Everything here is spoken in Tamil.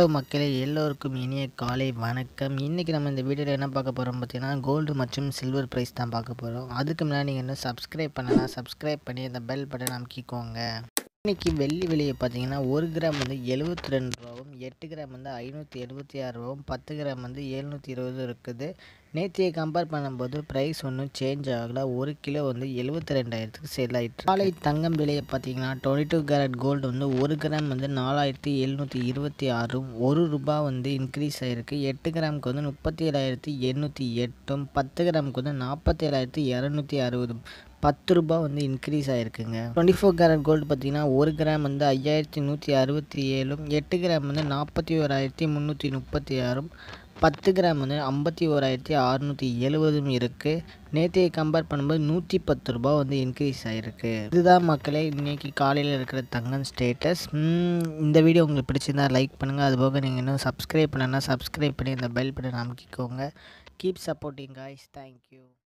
ஹலோ மக்களே எல்லோருக்கும் இனிய காலை வணக்கம் இன்றைக்கி நம்ம இந்த வீடியோவில் என்ன பார்க்க போகிறோம் பார்த்தீங்கன்னா கோல்டு மற்றும் சில்வர் ப்ரைஸ் தான் பார்க்க போகிறோம் அதுக்கு முன்னாடி நீங்கள் இன்னும் சப்ஸ்கிரைப் பண்ணலாம் சப்ஸ்கிரைப் பண்ணி அந்த பெல் பட்டன் அமைக்கிக்கோங்க இன்றைக்கி வெள்ளி விலையை பார்த்தீங்கன்னா ஒரு கிராம் வந்து எழுபத்தி ரெண்டு ரூபாவும் எட்டு கிராம் வந்து ஐநூற்றி எழுபத்தி ஆறு ரூபாவும் பத்து கிராம் வந்து எழுநூற்றி இருபது இருக்குது நேற்றையை கம்பேர் பண்ணும்போது ப்ரைஸ் ஒன்றும் சேஞ்ச் ஆகலை ஒரு கிலோ வந்து எழுபத்தி ரெண்டாயிரத்துக்கு சேல் ஆகிட்டு காலை தங்கம் விலையை பார்த்தீங்கன்னா டுவெண்ட்டி டூ கேரட் கோல்டு வந்து ஒரு கிராம் வந்து நாலாயிரத்தி எழுநூற்றி இருபத்தி ஆறும் ஒரு ரூபா வந்து இன்க்ரீஸ் ஆகிருக்கு எட்டு கிராமுக்கு வந்து முப்பத்தி ஏழாயிரத்தி எண்ணூற்றி எட்டும் பத்து கிராமுக்கு வந்து நாற்பத்தி ஏழாயிரத்தி இரநூத்தி அறுபதும் பத்து ரூபா வந்து இன்க்ரீஸ் ஆகிருக்குங்க டுவெண்ட்டி ஃபோர் கேரட் கோல்டு பார்த்தீங்கன்னா ஒரு கிராம் வந்து ஐயாயிரத்தி நூற்றி அறுபத்தி ஏழும் எட்டு கிராம் வந்து நாற்பத்தி ஓராயிரத்தி முந்நூற்றி முப்பத்தி ஆறும் பத்து கிராம் வந்து ஐம்பத்தி ஓராயிரத்தி அறுநூற்றி எழுபதும் இருக்குது நேற்றையை கம்பேர் பண்ணும்போது நூற்றி பத்து ரூபா வந்து இன்க்ரீஸ் ஆகிருக்கு இதுதான் மக்களே இன்றைக்கி காலையில் இருக்கிற தங்கம் ஸ்டேட்டஸ் இந்த வீடியோ உங்களுக்கு பிடிச்சிருந்தா லைக் பண்ணுங்கள் அதுபோக நீங்கள் இன்னும் சப்ஸ்கிரைப் பண்ணனா சப்ஸ்கிரைப் பண்ணி இந்த பெல் பட்டன் அமைக்கிக்கோங்க கீப் சப்போர்ட்டிங் காய்ஸ் தேங்க்யூ